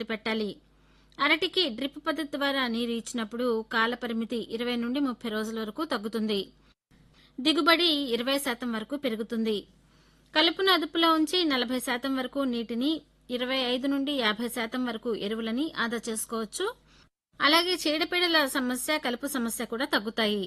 పెట్టాలి అరటికి డ్రిప్ పద్ధతి ద్వారా నీరు ఇచ్చినప్పుడు కాల పరిమితి ఇరవై నుండి ముప్పై రోజుల వరకు తగ్గుతుంది దిగుబడి ఇరవై శాతం వరకు పెరుగుతుంది కలుపును అదుపులో ఉంచి నలభై శాతం వరకు నీటిని ఇరవై ఐదు నుండి యాభై శాతం వరకు ఎరువులని ఆదా చేసుకోవచ్చు అలాగే చీడపీడల సమస్య కలుపు సమస్య కూడా తగ్గుతాయి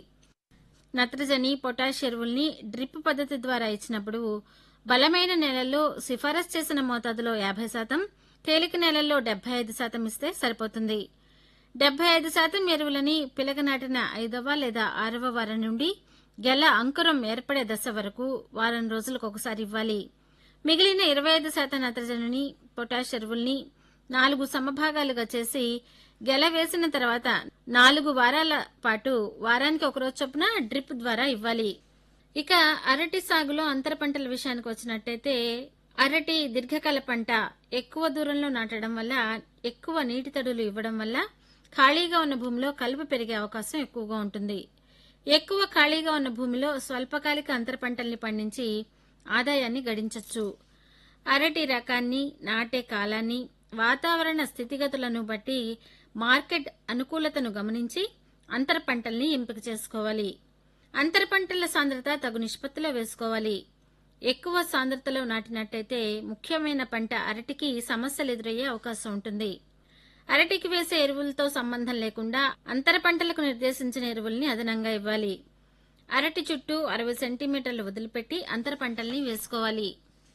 నత్రజని పొటాష్ ఎరువుల్ని డ్రిప్ పద్ధతి ద్వారా ఇచ్చినప్పుడు బలమైన నేలల్లో సిఫారసు చేసిన మోతాదులో యాభై శాతం తేలిక నేలల్లో డెబ్బై ఐదు శాతం ఇస్తే సరిపోతుంది డెబ్బై ఐదు శాతం ఎరువులని పిలక నాటిన ఐదవ లేదా ఆరవ వారం నుండి గెల అంకురం ఏర్పడే దశ వరకు వారం రోజులకు ఒకసారి ఇవ్వాలి మిగిలిన ఇరవై ఐదు శాతం నత్రజనిని పొటాష్ ఎరువుల్ని నాలుగు సమభాగాలుగా చేసి గెల వేసిన తర్వాత నాలుగు వారాల పాటు వారానికి ఒకరోజు చొప్పున డ్రిప్ ద్వారా ఇవ్వాలి ఇక అరటి సాగులో అంతర పంటల విషయానికి వచ్చినట్టయితే అరటి దీర్ఘకాల పంట ఎక్కువ దూరంలో నాటడం వల్ల ఎక్కువ నీటి తడులు ఇవ్వడం వల్ల ఖాళీగా ఉన్న భూమిలో కలుపు పెరిగే అవకాశం ఎక్కువగా ఉంటుంది ఎక్కువ ఖాళీగా ఉన్న భూమిలో స్వల్పకాలిక అంతర పంటల్ని పండించి ఆదాయాన్ని గడించవచ్చు అరటి రకాన్ని నాటే కాలాన్ని వాతావరణ స్థితిగతులను బట్టి మార్కెట్ అనుకూలతను గమనించి అంతర పంటల్ని ఎంపిక చేసుకోవాలి అంతర పంటల సాంద్రత తగు నిష్పత్తిలో వేసుకోవాలి ఎక్కువ సాంద్రతలో నాటినట్టయితే ముఖ్యమైన పంట అరటికి సమస్యలు ఎదురయ్యే అవకాశం ఉంటుంది అరటికి వేసే ఎరువులతో సంబంధం లేకుండా అంతర పంటలకు నిర్దేశించిన ఎరువుల్ని అదనంగా ఇవ్వాలి అరటి చుట్టూ అరవై సెంటీమీటర్లు వదిలిపెట్టి అంతర పంటల్ని వేసుకోవాలి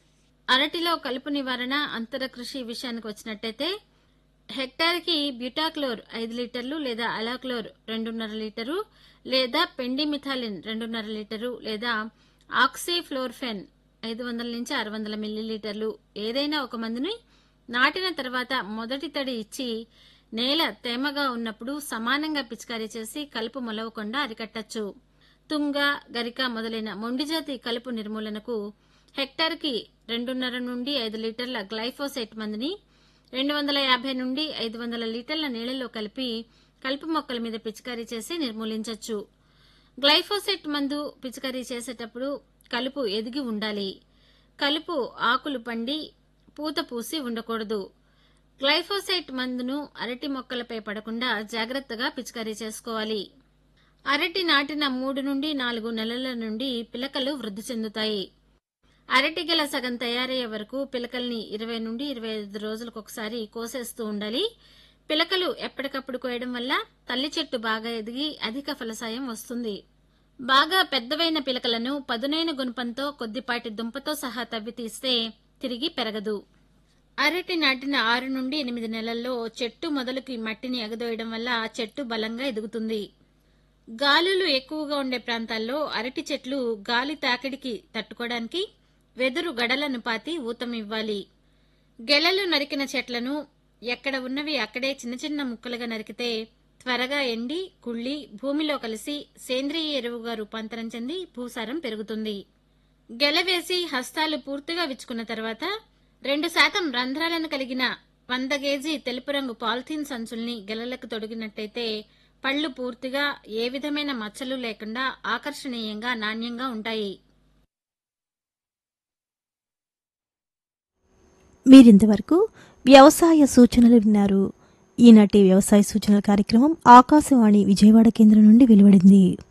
అరటిలో కలుపు నివారణ అంతర కృషి విషయానికి వచ్చినట్టయితే హెక్టార్కి బ్యూటాక్లోర్ ఐదు లీటర్లు లేదా అలాక్లోర్ రెండున్నర లీటరు లేదా పెండిమిథాలిన్ రెండున్నర లీటరు లేదా ఆక్సీఫ్లోర్ఫెన్ ఐదు వందల నుంచి ఆరు వందల మిల్లీలీటర్లు ఏదైనా ఒక మందుని నాటిన తర్వాత మొదటి తడి ఇచ్చి నేల తేమగా ఉన్నప్పుడు సమానంగా పిచికారీ చేసి కలుపు మొలవకుండా అరికట్టచ్చు తుంగ గరిక మొదలైన మొండిజాతి కలుపు నిర్మూలనకు హెక్టార్కి రెండున్నర నుండి ఐదు లీటర్ల గ్లైఫోసేట్ మందుని రెండు వందల యాభై నుండి ఐదు వందల లీటర్ల నీళ్లలో కలిపి కలుపు మొక్కల మీద పిచికారీ చేసి నిర్మూలించవచ్చు గ్లైఫోసేట్ మందు పిచికారీ చేసేటప్పుడు కలుపు ఎదిగి ఉండాలి కలుపు ఆకులు పండి పూత పూసి ఉండకూడదు గ్లైఫోసైట్ మందును అరటి మొక్కలపై పడకుండా జాగ్రత్తగా పిచికారీ చేసుకోవాలి అరటి నాటిన మూడు నుండి నాలుగు నెలల నుండి పిలకలు వృద్ధి చెందుతాయి అరటి గెల సగం తయారయ్యే వరకు పిలకల్ని ఇరవై నుండి ఇరవై ఐదు రోజులకు ఒకసారి కోసేస్తూ ఉండాలి పిలకలు ఎప్పటికప్పుడు కోయడం వల్ల తల్లి చెట్టు బాగా ఎదిగి అధిక ఫలసాయం వస్తుంది బాగా పెద్దవైన పిలకలను పదునైన గుణపంతో కొద్దిపాటి దుంపతో సహా తవ్వి తీస్తే తిరిగి పెరగదు అరటి నాటిన ఆరు నుండి ఎనిమిది నెలల్లో చెట్టు మొదలుకి మట్టిని ఎగదోయడం వల్ల చెట్టు బలంగా ఎదుగుతుంది గాలులు ఎక్కువగా ఉండే ప్రాంతాల్లో అరటి చెట్లు గాలి తాకిడికి తట్టుకోవడానికి వెదురు గడలను పాతి ఊతం ఇవ్వాలి గెలలు నరికిన చెట్లను ఎక్కడ ఉన్నవి అక్కడే చిన్న చిన్న ముక్కలుగా నరికితే త్వరగా ఎండి కుళ్ళి భూమిలో కలిసి సేంద్రియ ఎరువుగా రూపాంతరం చెంది భూసారం పెరుగుతుంది గెలవేసి హస్తాలు పూర్తిగా విచ్చుకున్న తర్వాత రెండు శాతం రంధ్రాలను కలిగిన వంద కేజీ తెలుపు రంగు పాలిథీన్ సంచుల్ని గెలలకు తొడిగినట్టయితే పళ్ళు పూర్తిగా ఏ విధమైన మచ్చలు లేకుండా ఆకర్షణీయంగా నాణ్యంగా ఉంటాయి మీరింతవరకు వ్యవసాయ సూచనలు విన్నారు ఈనాటి వ్యవసాయ సూచనల కార్యక్రమం ఆకాశవాణి విజయవాడ కేంద్రం నుండి వెలువడింది